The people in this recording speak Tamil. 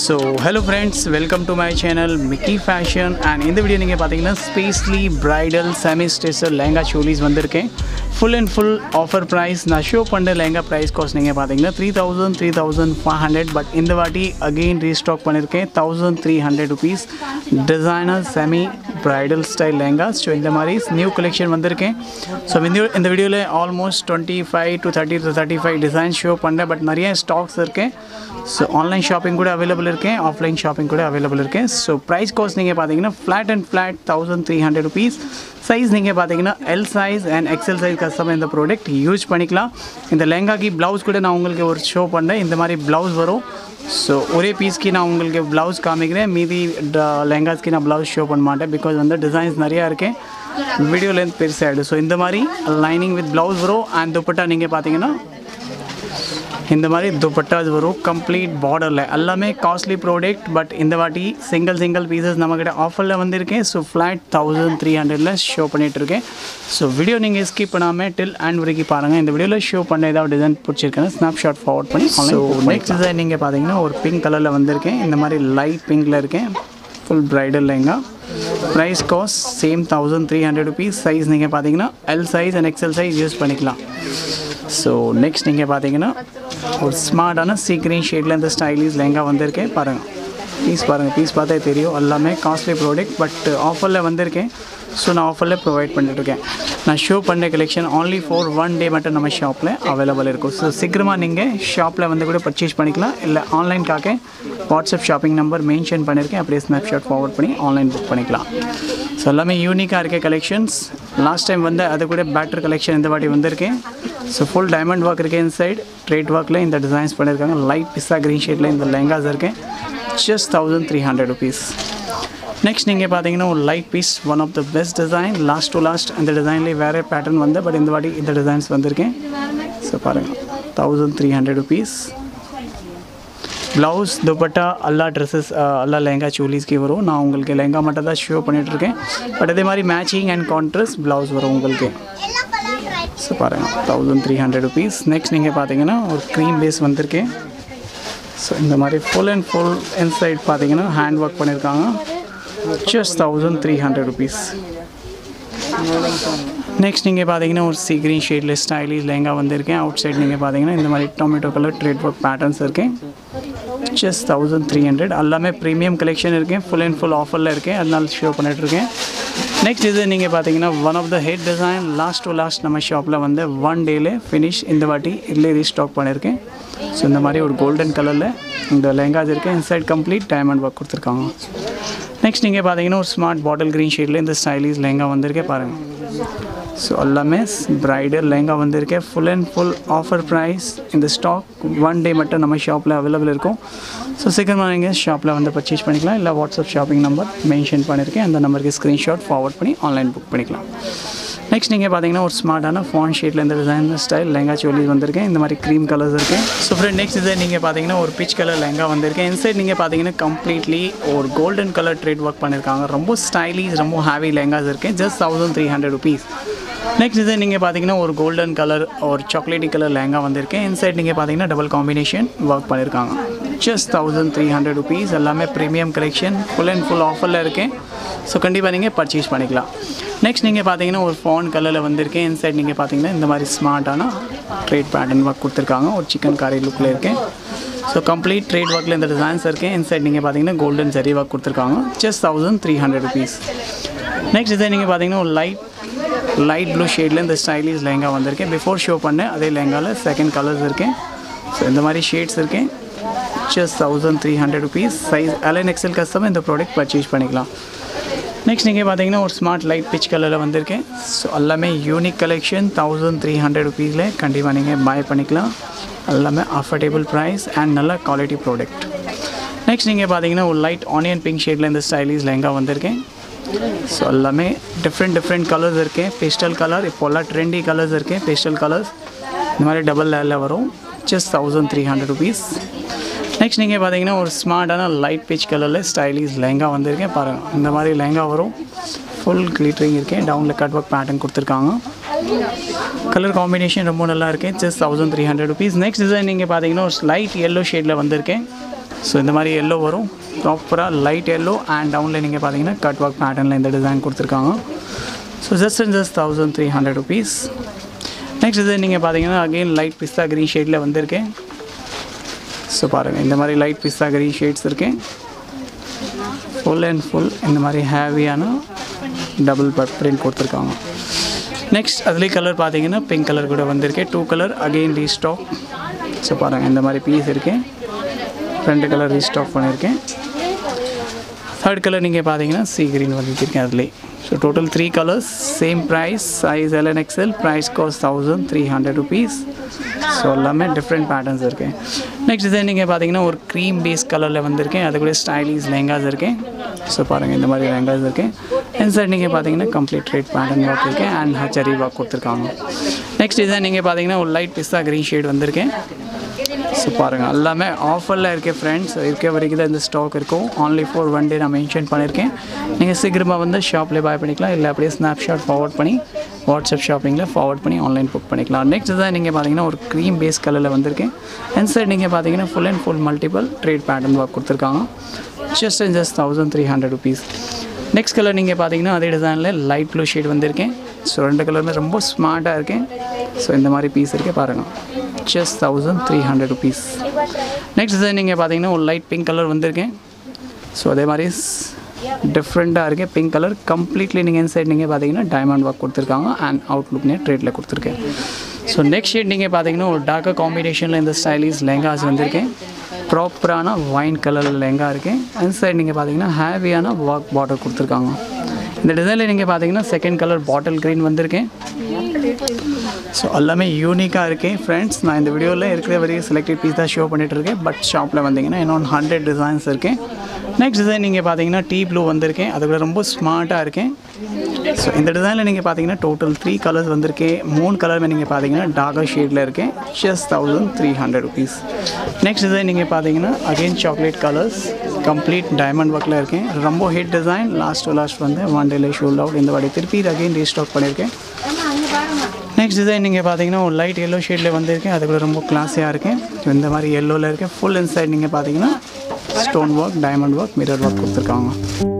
so hello friends welcome to my channel Mickey fashion and இந்த வீடியோ நீங்கள் பார்த்தீங்கன்னா specially bridal semi stitched lehenga cholis வந்திருக்கேன் full and full offer price நான் ஷோ பண்ண லெங்கா ப்ரைஸ் காஸ்ட் நீங்கள் பார்த்தீங்கன்னா three thousand three thousand five hundred but இந்த வாட்டி அகெயின் ரீஸ்டாக் பண்ணியிருக்கேன் thousand three hundred rupees designer semi bridal style lehengas so இந்த மாதிரி நியூ கலெக்ஷன் வந்திருக்கேன் ஸோ இந்த இந்த வீடியோவில் almost twenty five to thirty to thirty five design show பண்ணுறேன் பட் நிறைய ஸ்டாக்ஸ் இருக்கேன் ஸோ ஆன்லைன் ஷாப்பிங் கூட அவைலபிள் இருக்கேன் ஆஃப்லைன் ஷாப்பிங் கூட அவைலபிள் இருக்கேன் ஸோ ப்ரைஸ் காஸ்ட் நீங்கள் பார்த்தீங்கன்னா flat and flat thousand three hundred rupees size நீங்கள் பார்த்தீங்கன்னா L size and XL size customer இந்த ப்ராடக்ட் யூஸ் பண்ணிக்கலாம் இந்த லெங்காக்கு ப்ளவுஸ் கூட நான் உங்களுக்கு ஒரு ஷோ பண்ணேன் இந்த மாதிரி ப்ளவுஸ் வரும் ஸோ ஒரே பீஸ்க்கு நான் உங்களுக்கு ப்ளவுஸ் காமிக்கிறேன் மீதி லெங்காஸ்க்கு நான் ப்ளவுஸ் ஷோ பண்ண மாட்டேன் பிகாஸ் வந்து டிசைன்ஸ் நிறையா இருக்கேன் வீடியோ லென்த் பெருசாகிடும் ஸோ இந்த மாதிரி லைனிங் வித் ப்ளவுஸ் வரும் அண்ட் துப்பட்டா நீங்கள் பார்த்தீங்கன்னா இந்த மாதிரி துப்பட்டாஸ் வரும் கம்ப்ளீட் பார்டரில் எல்லாமே காஸ்ட்லி ப்ராடக்ட் பட் இந்த வாட்டி சிங்கிள் சிங்கிள் பீசஸ் நம்மக்கிட்ட ஆஃபரில் வந்திருக்கேன் ஸோ ஃப்ளாட் தௌசண்ட் த்ரீ ஹண்ட்ரடில் ஷோ பண்ணிகிட்ருக்கேன் ஸோ வீடியோ நீங்கள் ஸ்கிப் பண்ணாமல் டில் அண்ட் வரைக்கும் பாருங்கள் இந்த வீடியோவில் ஷோ பண்ண ஏதாவது டிசைன் பிடிச்சிருக்கேன் ஸ்னாப் ஷாட் ஃபார்வர்ட் பண்ணி ஸோ நெக்ஸ்ட் டிசைன் நீங்கள் பார்த்தீங்கன்னா ஒரு பிங்க் கலரில் வந்திருக்கேன் இந்த மாதிரி லைட் பிங்க்கில் இருக்கேன் full bridal lehenga price cost same thousand three hundred rupees size நீங்கள் பார்த்தீங்கன்னா L size and XL size use பண்ணிக்கலாம் ஸோ நெக்ஸ்ட் நீங்கள் பார்த்தீங்கன்னா ஒரு ஸ்மார்ட்டான சீக்ரீன் ஷேடில் இந்த ஸ்டைலிஷ் லெங்கா வந்திருக்கேன் பாருங்கள் பீஸ் பாருங்கள் பீஸ் பார்த்தா தெரியும் எல்லாமே காஸ்ட்லி ப்ராடக்ட் பட் ஆஃபரில் வந்திருக்கேன் ஸோ நான் ஆஃபரில் ப்ரொவைட் பண்ணிட்டுருக்கேன் நான் ஷோ பண்ண collection only for one day மட்டும் நம்ம ஷாப்பில் அவைலபிள் இருக்கும் ஸோ சீக்கிரமாக நீங்கள் ஷாப்பில் வந்து கூட பர்ச்சேஸ் பண்ணிக்கலாம் இல்லை ஆன்லைன்காக வாட்ஸ்அப் ஷாப்பிங் நம்பர் மென்ஷன் பண்ணியிருக்கேன் அப்படியே ஸ்னாப்ஷாட் ஃபார்வர்ட் பண்ணி ஆன்லைன் புக் பண்ணிக்கலாம் ஸோ எல்லாமே யூனிக்காக இருக்க கலெக்ஷன்ஸ் லாஸ்ட் டைம் வந்து அது கூட பேட்டர் கலெக்ஷன் இந்த வாட்டி வந்திருக்கேன் ஸோ ஃபுல் டைமண்ட் ஒர்க் இருக்கேன் இன்சைட் ட்ரேட் ஒர்க்கில் இந்த டிசைன்ஸ் பண்ணியிருக்காங்க லைட் பிஸ்ஸா க்ரீன் ஷேட்டில் இந்த லெங்காஸ் இருக்கேன் just thousand three hundred rupees next நீங்கள் பார்த்தீங்கன்னா ஒரு light piece one of the best design last to last அந்த டிசைன்லேயே வேறு பேட்டர்ன் வந்து பட் இந்த வாட்டி இந்த டிசைன்ஸ் வந்திருக்கேன் ஸோ பாருங்கள் thousand three hundred rupees blouse dupatta எல்லா ட்ரெஸ்ஸஸ் எல்லா லெஹங்கா சோலிஸ்க்கு வரும் நான் உங்களுக்கு லெஹங்கா மட்டும் தான் ஷோ பண்ணிகிட்ருக்கேன் பட் அதே மாதிரி மேட்சிங் அண்ட் கான்ட்ரஸ்ட் ப்ளவுஸ் வரும் உங்களுக்கு ஸோ பாருங்கள் thousand three hundred rupees next நீங்கள் பார்த்தீங்கன்னா ஒரு க்ரீம் பேஸ் வந்திருக்கேன் ஸோ இந்த மாதிரி ஃபுல் அண்ட் ஃபுல் இன்சைட் பார்த்தீங்கன்னா ஹேண்ட் ஒர்க் பண்ணியிருக்காங்க just thousand three hundred rupees next நீங்கள் பார்த்தீங்கன்னா ஒரு சி க்ரீன் ஷேடில் ஸ்டைலிஷ் லெங்கா வந்திருக்கேன் அவுட் சைட் நீங்கள் பார்த்தீங்கன்னா இந்த மாதிரி tomato colour thread work patterns இருக்கேன் ஜஸ்ட் தௌசண்ட் த்ரீ ஹண்ட்ரட் எல்லாமே ப்ரீமியம் கலெக்ஷன் இருக்கேன் ஃபுல் அண்ட் ஃபுல் ஆஃபரில் இருக்கேன் அதனால ஷோ பண்ணிகிட்ருக்கேன் நெக்ஸ்ட் இது நீங்கள் பார்த்தீங்கன்னா one of the head design last to last நம்ம ஷாப்பில் வந்து ஒன் டேலே ஃபினிஷ் இந்த வாட்டி இல்லை ரீஸ்டாக் பண்ணியிருக்கேன் ஸோ இந்த மாதிரி ஒரு கோல்டன் கலரில் இந்த லெங்காஸ் இருக்கேன் இன்சைட் கம்ப்ளீட் டைமண்ட் ஒர்க் கொடுத்துருக்காங்க நெக்ஸ்ட் நீங்கள் பார்த்தீங்கன்னா ஒரு ஸ்மார்ட் பாட்டில் க்ரீன் ஷேடில் இந்த ஸ்டைலிஷ் லெங்கா வந்திருக்கேன் பாருங்கள் ஸோ எல்லாமே பிரைடல் லெங்கா வந்திருக்கேன் full and full offer price இந்த ஸ்டாக் ஒன் டே மட்டும் நம்ம ஷாப்பில் அவைலபிள் இருக்கும் ஸோ சீக்கிரமாக நீங்கள் ஷாப்பில் வந்து பர்ச்சேஸ் பண்ணிக்கலாம் இல்லை வாட்ஸ்அப் ஷாப்பிங் நம்பர் மென்ஷன் பண்ணியிருக்கேன் அந்த நம்பருக்கு ஸ்க்ரீன்ஷாட் ஃபார்வர்ட் பண்ணி ஆன்லைன் புக் பண்ணிக்கலாம் நெக்ஸ்ட் நீங்கள் பார்த்தீங்கன்னா ஒரு ஸ்மார்ட்டான ஃபான் ஷேட்டில் இந்த டிசைன் ஸ்டைல் லெங்கா சோலி வந்திருக்கேன் இந்த மாதிரி க்ரீம் கலர்ஸ் இருக்குது ஸோ ஃப்ரெண்ட் நெக்ஸ்ட் டிசைன் நீங்கள் பார்த்தீங்கன்னா ஒரு பிச் கலர் லெங்கா வந்திருக்கேன் இன்சைட் நீங்கள் பார்த்தீங்கன்னா கம்ப்ளீட்லி ஒரு கோல்டன் கலர் ட்ரேட் ஒர்க் பண்ணியிருக்காங்க ரொம்ப ஸ்டைலிஷ் ரொம்ப ஹேவி லெங்காஸ் இருக்கேன் just thousand three hundred rupees next design நீங்கள் பார்த்தீங்கன்னா ஒரு கோல்டன் கலர் ஒரு சாக்லேட்டி கலர் லெங்கா வந்திருக்கேன் இன்சைட் நீங்கள் பார்த்தீங்கன்னா டபுள் காம்பினேஷன் ஒர்க் பண்ணியிருக்காங்க just thousand three hundred rupees எல்லாமே premium collection full and full ஆஃபரில் இருக்கேன் ஸோ கண்டிப்பாக நீங்கள் பர்ச்சேஸ் பண்ணிக்கலாம் நெக்ஸ்ட் நீங்கள் பார்த்தீங்கன்னா ஒரு ஃபோன் கலரில் வந்திருக்கேன் இன்சைட் நீங்கள் பார்த்தீங்கன்னா இந்த மாதிரி ஸ்மார்ட்டான ட்ரேட் பேட்டர்ன் ஒர்க் கொடுத்துருக்காங்க ஒரு சிக்கன் காரி லுக்கில் இருக்கேன் ஸோ கம்ப்ளீட் ட்ரேட் ஒர்க்கில் இந்த டிசைன்ஸ் இருக்கேன் இன்சைட் நீங்கள் பார்த்தீங்கன்னா கோல்டன் ஜரி ஒர்க் கொடுத்துருக்காங்க just thousand three hundred rupees next design நீங்கள் பார்த்தீங்கன்னா ஒரு லைட் லைட் ப்ளூ ஷேடில் இந்த ஸ்டைலிஷ் லெஹங்கா வந்திருக்கேன் பிஃபோர் ஷோ பண்ணேன் அதே லெஹங்காவில் செகண்ட் கலர்ஸ் இருக்கேன் ஸோ இந்த மாதிரி ஷேட்ஸ் இருக்கேன் just thousand three hundred rupees size L and XL customer இந்த ப்ராடக்ட் பர்ச்சேஸ் பண்ணிக்கலாம் நெக்ஸ்ட் நீங்கள் பார்த்தீங்கன்னா ஒரு ஸ்மார்ட் லைட் பிச் கலரில் வந்திருக்கேன் ஸோ எல்லாமே unique collection thousand three hundred ருபீஸில் கண்டிப்பாக நீங்கள் பை பண்ணிக்கலாம் எல்லாமே அஃபோர்டபுள் ப்ரைஸ் அண்ட் நல்ல குவாலிட்டி ப்ராடக்ட் நெக்ஸ்ட் நீங்கள் பார்த்தீங்கன்னா ஒரு லைட் ஆனியன் பிங்க் ஷேடில் இந்த ஸ்டைலிஷ் லெங்கா வந்திருக்கேன் ஸோ எல்லாமே டிஃப்ரெண்ட் டிஃப்ரெண்ட் கலர்ஸ் இருக்கேன் பேஸ்டல் கலர் இப்போல்லாம் ட்ரெண்டி கலர்ஸ் இருக்கேன் பேஸ்டல் கலர்ஸ் இந்த மாதிரி டபுள் லேரில் வரும் just thousand three hundred rupees next நீங்கள் பார்த்தீங்கன்னா ஒரு ஸ்மார்ட்டான லைட் பிச் கலரில் ஸ்டைலிஷ் லெஹங்கா வந்திருக்கேன் பாருங்கள் இந்த மாதிரி லெஹங்கா வரும் ஃபுல் கிளிட்டரிங் இருக்கேன் டவுனில் கட் ஒர்க் பேட்டர்ன் கொடுத்துருக்காங்க கலர் காம்பினேஷன் ரொம்ப நல்லா இருக்கேன் just thousand three hundred rupees next design நீங்கள் பார்த்தீங்கன்னா ஒரு லைட் எல்லோ ஷேடில் வந்திருக்கேன் ஸோ இந்த மாதிரி எல்லோ வரும் ப்ராப்பராக லைட் எல்லோ அண்ட் டவுனில் நீங்கள் பார்த்தீங்கன்னா கட் ஒர்க் பேட்டர்னில் இந்த டிசைன் கொடுத்துருக்காங்க so just and just thousand three hundred rupees next இது நீங்கள் பார்த்தீங்கன்னா அகெயின் லைட் பிஸ்தா க்ரீன் ஷேடில் வந்திருக்கேன் ஸோ பாருங்கள் இந்த மாதிரி லைட் பிஸ்தா க்ரீன் ஷேட்ஸ் இருக்கேன் ஃபுல் அண்ட் ஃபுல் இந்த மாதிரி ஹேவியான டபுள் பட் பிரிண்ட் கொடுத்துருக்காங்க நெக்ஸ்ட் அதுலேயே கலர் பார்த்தீங்கன்னா பிங்க் கலர் கூட வந்திருக்கேன் two colour again restock so பாருங்கள் இந்த மாதிரி பீஸ் இருக்கேன் ரெண்டு கலர் ரீஸ்டாக் பண்ணியிருக்கேன் தேர்ட் கலர் நீங்கள் பார்த்தீங்கன்னா சி கிரீன் வந்துருக்கேன் அதுலேயே so total three colours same price size L and XL price cost thousand three hundred rupees so எல்லாமே டிஃப்ரெண்ட் பேட்டர்ன்ஸ் இருக்கேன் நெக்ஸ்ட் இது நீங்கள் பார்த்தீங்கன்னா ஒரு க்ரீம் பேஸ் கலரில் வந்திருக்கேன் அது கூட ஸ்டைலிஷ் லெஹங்காஸ் இருக்கேன் ஸோ பாருங்கள் இந்த மாதிரி லெஹங்காஸ் இருக்கேன் அண்ட் சார் நீங்கள் பார்த்தீங்கன்னா கம்ப்ளீட் ரேட் பேட்டர்ன் ஒர்க் இருக்கேன் அண்ட் ஹச்சரி ஒர்க் கொடுத்துருக்காங்க நெக்ஸ்ட் டிசைன் நீங்கள் பார்த்தீங்கன்னா ஒரு லைட் பிஸ்தா க்ரீன் ஷேட் வந்திருக்கேன் ஸோ பாருங்கள் எல்லாமே ஆஃபரில் இருக்க ஃப்ரெண்ட்ஸ் இருக்க வரைக்கும் தான் இந்த ஸ்டாக் இருக்கும் ஆன்லி ஃபார் ஒன் டே நான் மென்ஷன் பண்ணியிருக்கேன் நீங்கள் சீக்கிரமாக வந்து ஷாப்லேயே பாய் பண்ணிக்கலாம் இல்லை அப்படியே ஸ்னாப்ஷாட் ஃபார்வர்ட் பண்ணி வாட்ஸ்அப் ஷாப்பிங்கில் ஃபார்வர்ட் பண்ணி ஆன்லைன் புக் பண்ணிக்கலாம் நெக்ஸ்ட் தான் நீங்கள் பார்த்தீங்கன்னா ஒரு க்ரீம் பேஸ் கலரில் வந்திருக்கேன் அண்ட் சைட் நீங்கள் பார்த்தீங்கன்னா full and full multiple thread pattern work கொடுத்துருக்காங்க just and just thousand three hundred rupees next colour நீங்கள் பார்த்தீங்கன்னா அதே டிசைனில் லைட் ப்ளூ ஷேட் வந்திருக்கேன் ஸோ ரெண்டு கலருமே ரொம்ப ஸ்மார்ட்டாக இருக்கேன் ஸோ இந்த மாதிரி பீஸ் இருக்கே பாருங்கள் just thousand three hundred rupees next design நீங்கள் பார்த்தீங்கன்னா ஒரு லைட் பிங்க் கலர் வந்திருக்கேன் ஸோ அதே மாதிரி டிஃப்ரெண்ட்டாக இருக்குது பிங்க் கலர் கம்ப்ளீட்லி நீங்கள் இன்சைட் நீங்கள் பார்த்தீங்கன்னா டைமண்ட் ஒர்க் கொடுத்துருக்காங்க அண்ட் அவுட்லுக்னே ட்ரேட்டில் கொடுத்துருக்கேன் ஸோ நெக்ஸ்ட் ஷேட் நீங்கள் பார்த்தீங்கன்னா ஒரு டார்க்கர் காம்பினேஷனில் இந்த ஸ்டைலிஷ் லெஹங்காஸ் வந்திருக்கேன் ப்ராப்பரான ஒயின் கலர் லெஹங்கா இருக்கேன் அண்ட் சைட் நீங்கள் பார்த்தீங்கன்னா ஹேவியான ஒர்க் பார்டர் கொடுத்துருக்காங்க இந்த டிசைனில் நீங்கள் பார்த்தீங்கன்னா செகண்ட் கலர் பாட்டில் க்ரீன் வந்திருக்கேன் ஸோ எல்லாமே யூனிக்காக இருக்கேன் ஃப்ரெண்ட்ஸ் நான் இந்த வீடியோவில் இருக்கிற வரைக்கும் செலக்டட் பீஸ் தான் ஷோ பண்ணிட்டு இருக்கேன் பட் ஷாப்பில் வந்தீங்கன்னா இன்னொன்று ஹண்ட்ரட் டிசைன்ஸ் இருக்கேன் நெக்ஸ்ட் டிசைன் நீங்கள் பார்த்தீங்கன்னா டீ ப்ளூ வந்திருக்கேன் அது கூட ரொம்ப ஸ்மார்ட்டாக இருக்கேன் ஸோ இந்த டிசைனில் நீங்கள் பார்த்தீங்கன்னா டோட்டல் த்ரீ கலர்ஸ் வந்திருக்கேன் மூணு கலருமே நீங்கள் பார்த்தீங்கன்னா டார்கர் ஷேடில் இருக்கேன் just thousand three hundred rupees next design நீங்கள் பார்த்தீங்கன்னா again chocolate colours complete diamond ஒர்க்கில் இருக்கேன் ரொம்ப hit design last to last வந்து ஒன் டேலே ஷோல்ட் அவுட் இந்த வாடி திருப்பி இது அகெயின் ரீஸ்டாக் பண்ணியிருக்கேன் நெக்ஸ்ட் டிசைன் நீங்கள் பார்த்தீங்கன்னா ஒரு லைட் எல்லோ ஷேடில் வந்திருக்கேன் அது கூட ரொம்ப கிளாஸியாக இருக்கேன் இந்த மாதிரி எல்லோவில் இருக்கேன் ஃபுல் இன்சைட் நீங்கள் பார்த்தீங்கன்னா stone work diamond work mirror work கொடுத்துருக்காங்க